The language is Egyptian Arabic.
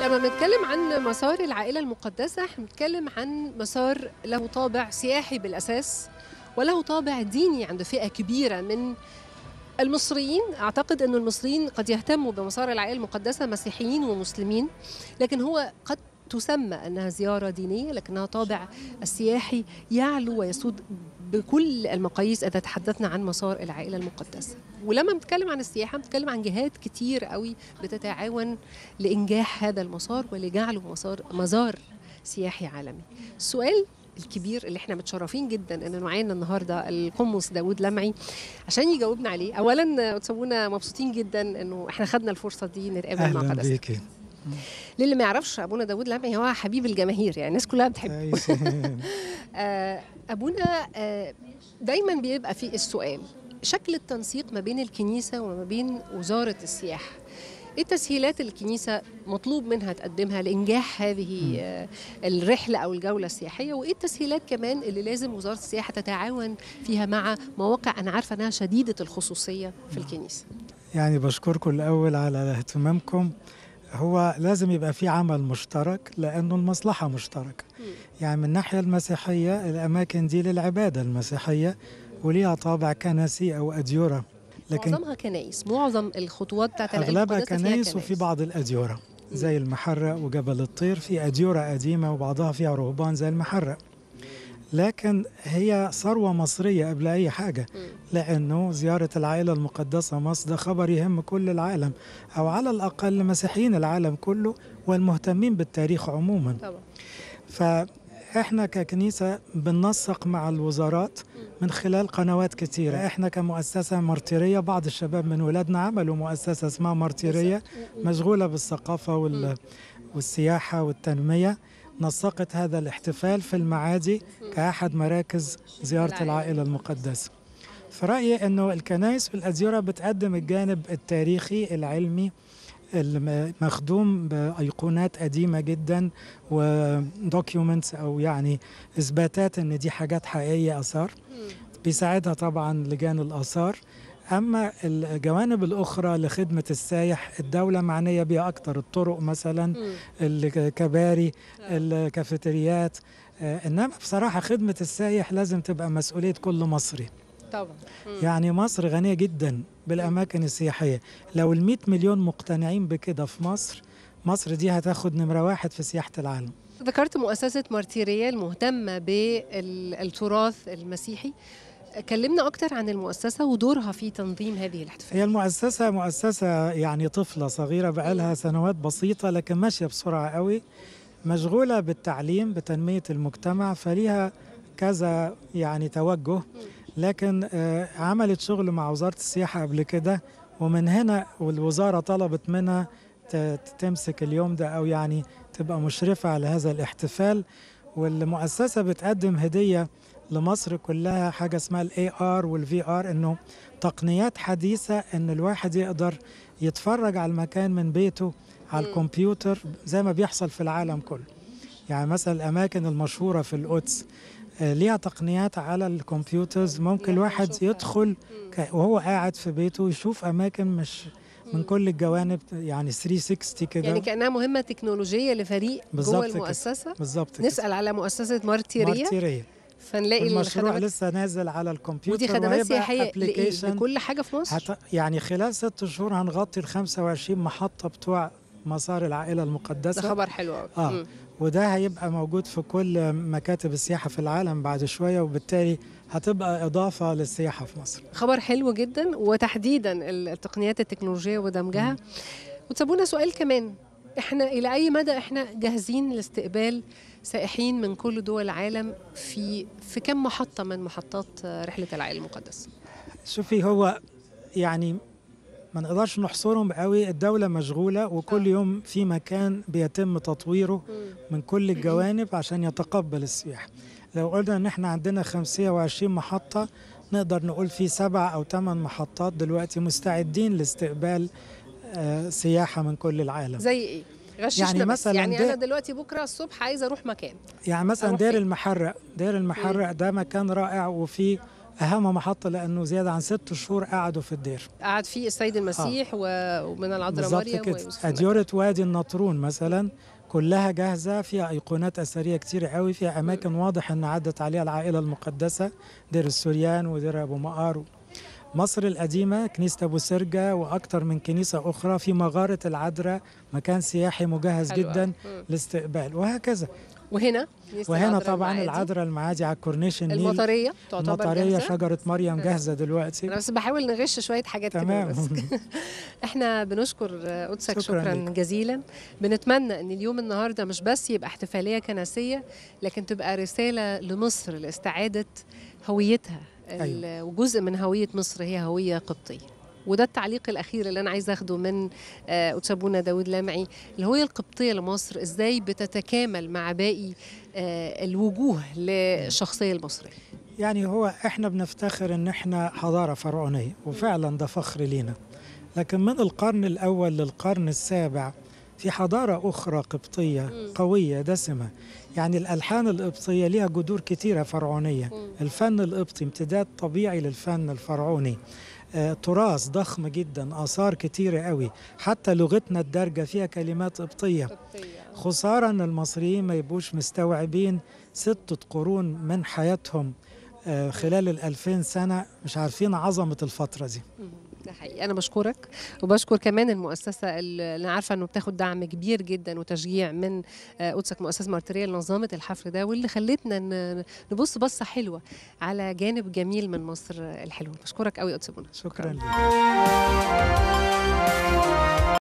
لما بنتكلم عن مسار العائلة المقدسة احنا بنتكلم عن مسار له طابع سياحي بالأساس وله طابع ديني عند فئة كبيرة من المصريين اعتقد ان المصريين قد يهتموا بمسار العائله المقدسه مسيحيين ومسلمين لكن هو قد تسمى انها زياره دينيه لكنها طابع السياحي يعلو ويسود بكل المقاييس اذا تحدثنا عن مسار العائله المقدسه ولما بنتكلم عن السياحه بنتكلم عن جهات كتير قوي بتتعاون لانجاح هذا المسار ولجعله مسار مزار سياحي عالمي السؤال الكبير اللي احنا متشرفين جدا ان معانا النهارده القمص داوود لمعي عشان يجاوبنا عليه اولا تسوونا مبسوطين جدا انه احنا خدنا الفرصه دي نتقابل مع اهلا حضرتك بيكي للي ما يعرفش ابونا داوود لمعي هو حبيب الجماهير يعني الناس كلها بتحبه كويس. آه، ابونا آه، دايما بيبقى في السؤال شكل التنسيق ما بين الكنيسه وما بين وزاره السياحه ايه التسهيلات اللي الكنيسه مطلوب منها تقدمها لانجاح هذه آه، الرحله او الجوله السياحيه وايه التسهيلات كمان اللي لازم وزاره السياحه تتعاون فيها مع مواقع انا عارفه انها شديده الخصوصيه في الكنيسه يعني بشكركم الاول على اهتمامكم هو لازم يبقى في عمل مشترك لانه المصلحه مشتركه يعني من الناحيه المسيحيه الاماكن دي للعباده المسيحيه وليها طابع كنسي او اديره لكن معظمها كنايس معظم الخطوات بتاعت العلم اغلبها المقدسة فيها كنايس وفي بعض الاديره زي المحرق وجبل الطير في اديره قديمه وبعضها فيها رهبان زي المحرق لكن هي ثروه مصريه قبل اي حاجه لانه زياره العائله المقدسه مصر ده خبر يهم كل العالم او على الاقل مسيحيين العالم كله والمهتمين بالتاريخ عموما طبعا فاحنا ككنيسه بننسق مع الوزارات من خلال قنوات كتيرة احنا كمؤسسة مارتيرية بعض الشباب من ولادنا عملوا مؤسسة اسمها مارتيرية مشغولة بالثقافة وال... والسياحة والتنمية نسقت هذا الاحتفال في المعادي كأحد مراكز زيارة العائلة. العائلة المقدسة في رأيي أنه الكنائس والأديرة بتقدم الجانب التاريخي العلمي المخدوم بأيقونات قديمة جدا ودوكيومنتس أو يعني إثباتات أن دي حاجات حقيقية آثار بيساعدها طبعا لجان الآثار أما الجوانب الأخرى لخدمة السايح الدولة معنية بها أكتر الطرق مثلا الكباري الكافيتريات آه، إنما بصراحة خدمة السايح لازم تبقى مسؤولية كل مصري طبعا يعني مصر غنية جدا بالأماكن السياحية لو ال مليون مقتنعين بكده في مصر مصر دي هتاخد نمرة واحد في سياحة العالم ذكرت مؤسسة مارتيريا المهتمة بالتراث المسيحي كلمنا أكتر عن المؤسسة ودورها في تنظيم هذه الاحتفالات هي المؤسسة مؤسسة يعني طفلة صغيرة بقالها سنوات بسيطة لكن ماشية بسرعة قوي مشغولة بالتعليم بتنمية المجتمع فليها كذا يعني توجه لكن آه، عملت شغل مع وزارة السياحة قبل كده ومن هنا والوزارة طلبت منها ت- تمسك اليوم ده أو يعني تبقى مشرفة على هذا الاحتفال والمؤسسة بتقدم هدية لمصر كلها حاجة اسمها الاي ار والفي ار انه تقنيات حديثة ان الواحد يقدر يتفرج على المكان من بيته على مم. الكمبيوتر زي ما بيحصل في العالم كله يعني مثلا الاماكن المشهورة في القدس آه، ليها تقنيات على الكمبيوترز ممكن نقدر الواحد نشوفها. يدخل ك- وهو قاعد في بيته يشوف اماكن مش من مم. كل الجوانب يعني 360 كده يعني كأنها مهمة تكنولوجية لفريق بالظبط جوه كده. المؤسسة بالظبط كده. نسأل على مؤسسة مارتيريا مارتيرية فنلاقي المشروع الخدمات لسه نازل على الكمبيوتر ودي خدمات وهيبقى سياحية لإيه؟ application لكل حاجة في مصر هت... يعني خلال ست شهور هنغطي ال 25 محطة بتوع مسار العائلة ده المقدسة خبر حلو قوي آه. وده هيبقى موجود في كل مكاتب السياحة في العالم بعد شوية وبالتالي هتبقى إضافة للسياحة في مصر خبر حلو جدا وتحديدا التقنيات التكنولوجية ودمجها وتسابونا سؤال كمان احنا الى اي مدى احنا جاهزين لاستقبال سائحين من كل دول العالم في في كم محطة من محطات رحلة العائلة المقدسة شوفي هو يعني ما نقدرش نحصرهم قوي الدولة مشغولة وكل آه. يوم في مكان بيتم تطويره من كل الجوانب عشان يتقبل السياح لو قلنا ان احنا عندنا 25 محطة نقدر نقول في سبع او ثمان محطات دلوقتي مستعدين لاستقبال آه، سياحة من كل العالم زي ايه؟ غششنا يعني بس. مثلاً يعني ده- انا دلوقتي بكره الصبح عايزه اروح مكان يعني مثلا أروح دير فين؟ المحرق دير المحرق ده مكان رائع وفيه أهم محطة لأنه زيادة عن ست شهور قعدوا في الدير قعد فيه السيد المسيح و- ومن العذراء بالظبط مريم كده ويوسف أديورة وادي النطرون مثلا كلها جاهزة فيها أيقونات أثرية كتير قوي فيها أماكن واضح أن عدت عليها العائلة المقدسة دير السوريان ودير أبو مقار مصر القديمة كنيسة أبو سرجة وأكتر من كنيسة أخرى في مغارة العذراء مكان سياحي مجهز حلو جدا أوي. مم. لاستقبال وهكذا وهنا كنيسة وهنا العذراء طبعا المعادي. العذراء المعادي على الكورنيش النيل المطرية تعتبر المطرية جاهزة. شجرة مريم جاهزة دلوقتي انا بس بحاول نغش شويه حاجات كده تمام بس احنا بنشكر قدسك شكراً شكرا, ليك. جزيلا بنتمنى ان اليوم النهارده مش بس يبقى احتفاليه كنسيه لكن تبقى رساله لمصر لاستعاده هويتها ال- وجزء من هويه مصر هي هويه قبطيه وده التعليق الاخير اللي انا عايزه اخده من آه، قدس ابونا داود لامعي الهويه القبطيه لمصر ازاي بتتكامل مع باقي آه، الوجوه للشخصيه المصريه يعني هو احنا بنفتخر ان احنا حضاره فرعونيه وفعلا ده فخر لينا لكن من القرن الاول للقرن السابع في حضاره اخرى قبطيه مم. قويه دسمه يعني الالحان القبطيه ليها جذور كتيره فرعونيه مم. الفن القبطي امتداد طبيعي للفن الفرعوني آه، تراث ضخم جدا اثار كتيره قوي حتى لغتنا الدارجه فيها كلمات قبطيه خسارة ان المصريين ما يبقوش مستوعبين ستة قرون من حياتهم آه، خلال الألفين سنة مش عارفين عظمة الفترة دي مم. ده حقيقي انا بشكرك وبشكر كمان المؤسسه اللي انا عارفه انه بتاخد دعم كبير جدا وتشجيع من آه، قدسك مؤسسه مارتريه اللي نظمت الحفل ده واللي خلتنا ن- نبص بصه حلوه على جانب جميل من مصر الحلوه بشكرك قوي قدس بونا شكرا لك